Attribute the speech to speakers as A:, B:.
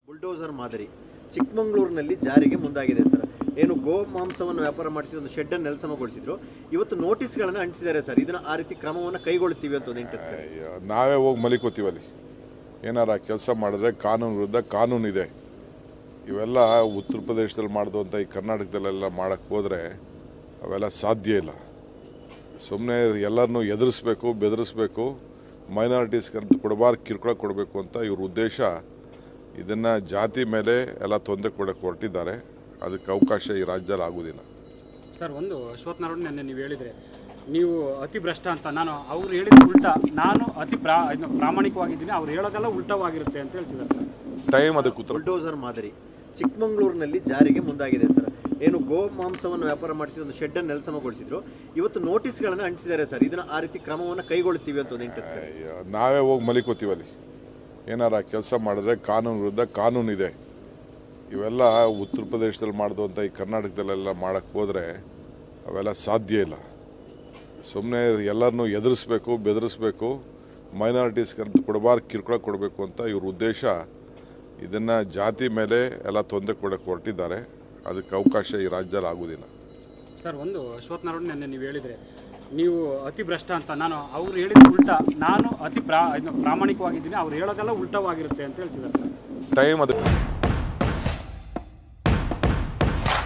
A: bulldozer ಮಾದರಿ ಚಿಕ್ಕಮಗಳೂರಿನಲ್ಲಿ ಜಾರಿಗೆ ಮುಂದಾಗಿದೆ ಸರ್ ಏನು ಗೋ ಮಾಂಸವನ್ನು ವ್ಯಾಪಾರ ಮಾಡ್ತಿದ್ದ ಒಂದು ಶೆಡ್ ಅನ್ನು ನೆಲಸಮಗೊಳಿಸಿದ್ರು ಇವತ್ತು ನೋಟಿಸ್ಗಳನ್ನು ಅಂಟಿಸಿದ್ದಾರೆ ಸರ್ ಇದನ್ನ ಆ ರೀತಿ ಕ್ರಮವನ್ನು ಕೈಗೊಳ್ತೀವಿ ಅಂತ ಒಂದು ಇಂಟರ್
B: ಅಯ್ಯೋ, ನಾವೇ ಹೋಗಿ ಮಲಿಕೋತೀವಲ್ಲಿ ಏನಾರ ಕೆಲಸ ಮಾಡಿದ್ರೆ ಕಾನೂನು ವಿರುದ್ಧ ಕಾನೂನು ಇದೆ ಇವೆಲ್ಲ ಉತ್ತರ ಪ್ರದೇಶದಲ್ಲಿ ಮಾಡಿದಂಥ ಈ ಕರ್ನಾಟಕದಲ್ಲೆಲ್ಲ ಮಾಡೋಕ್ಕೆ ಹೋದರೆ ಅವೆಲ್ಲ ಸಾಧ್ಯ ಇಲ್ಲ ಸುಮ್ಮನೆ ಎಲ್ಲರನ್ನೂ ಎದುರಿಸ್ಬೇಕು ಬೆದರಿಸ್ಬೇಕು ಮೈನಾರಿಟೀಸ್ಗಂತ ಕೊಡಬಾರ್ದು ಕಿರುಕುಳ ಕೊಡಬೇಕು ಅಂತ ಇವ್ರ ಉದ್ದೇಶ ಇದನ್ನು ಜಾತಿ ಮೇಲೆ ಎಲ್ಲ ತೊಂದರೆ ಕೊಡೋಕ್ಕೆ ಹೊರಟಿದ್ದಾರೆ ಅದಕ್ಕೆ ಅವಕಾಶ ಈ ರಾಜ್ಯದಲ್ಲಿ ಆಗೋದಿಲ್ಲ
C: ಸರ್ ಒಂದು ಅಶ್ವಥ್ ನಾರಾಯಣ್ ನೆನ್ನೆ ನೀವು ಹೇಳಿದ್ರೆ ನೀವು ಅತಿ ಭ್ರಷ್ಟ ಅಂತ ನಾನು ಅವ್ರು ಹೇಳಿದ ಉಲ್ಟಾ ನಾನು ಅತಿ ಪ್ರಾ ಇದು ಪ್ರಾಮಾಣಿಕವಾಗಿದ್ದೀನಿ ಅವ್ರು ಹೇಳೋದೆಲ್ಲ ಉಲ್ಟವಾಗಿರುತ್ತೆ ಅಂತ ಹೇಳ್ತಿದ್ದಾರೆ ಸರ್
B: ಟೈಮ್ ಅದಕ್ಕೆ ಉತ್ತರ
A: ಬುಲ್ಡೋಸರ್ ಮಾದರಿ ಚಿಕ್ಕಮಗಳೂರಿನಲ್ಲಿ ಜಾರಿಗೆ ಮುಂದಾಗಿದೆ ಸರ್ ಏನು ಗೋ ಮಾಂಸವನ್ನು ವ್ಯಾಪಾರ ಮಾಡ್ತಿದ್ದ ಒಂದು ಶೆಡ್ ಅನ್ನು ನೆಲಸಮಗೊಳಿಸಿದ್ರು ಇವತ್ತು ನೋಟಿಸ್ಗಳನ್ನು ಅಂಟಿಸಿದ್ದಾರೆ ಸರ್ ಇದನ್ನ ಆ ರೀತಿ ಕ್ರಮವನ್ನು ಕೈಗೊಳ್ತೀವಿ ಅಂತ ಒಂದು ಇಂಟರ್
B: ಅಯ್ಯೋ, ನಾವೇ ಹೋಗಿ ಮಲಿಕೋತೀವಲ್ಲಿ ಏನಾರ ಕೆಲಸ ಮಾಡಿದ್ರೆ ಕಾನೂನು ವಿರುದ್ಧ ಕಾನೂನು ಇದೆ ಇವೆಲ್ಲ ಉತ್ತರ ಪ್ರದೇಶದಲ್ಲಿ ಮಾಡಿದಂಥ ಈ ಕರ್ನಾಟಕದಲ್ಲೆಲ್ಲ ಮಾಡೋಕ್ಕೆ ಹೋದರೆ ಅವೆಲ್ಲ ಸಾಧ್ಯ ಇಲ್ಲ ಸುಮ್ಮನೆ ಎಲ್ಲರನ್ನೂ ಎದುರಿಸ್ಬೇಕು ಬೆದರಿಸ್ಬೇಕು ಮೈನಾರಿಟೀಸ್ಗಂತ ಕೊಡಬಾರ್ದು ಕಿರುಕುಳ ಕೊಡಬೇಕು ಅಂತ ಇವ್ರ ಉದ್ದೇಶ ಇದನ್ನು ಜಾತಿ ಮೇಲೆ ಎಲ್ಲ ತೊಂದರೆ ಕೊಡೋಕ್ಕೆ ಹೊರಟಿದ್ದಾರೆ ಅದಕ್ಕೆ ಅವಕಾಶ ಈ ರಾಜ್ಯದಲ್ಲಿ ಆಗೋದಿಲ್ಲ
C: ಸರ್ ಒಂದು ಅಶ್ವಥ್ ನಾರಾಯಣ್ ನೆನ್ನೆ ನೀವು ಹೇಳಿದ್ರೆ ನೀವು ಅತಿ ಭ್ರಷ್ಟ ಅಂತ ನಾನು ಅವ್ರು ಹೇಳಿದ ಉಲ್ಟಾ ನಾನು ಅತಿ ಪ್ರಾ ಇದು ಪ್ರಾಮಾಣಿಕವಾಗಿದ್ದೀನಿ ಅವ್ರು ಹೇಳೋದೆಲ್ಲ ಉಲ್ಟವಾಗಿರುತ್ತೆ ಅಂತ ಹೇಳ್ತಿದ್ದಾರೆ ಸರ್
B: ಟೈಮ್ ಅದಕ್ಕೆ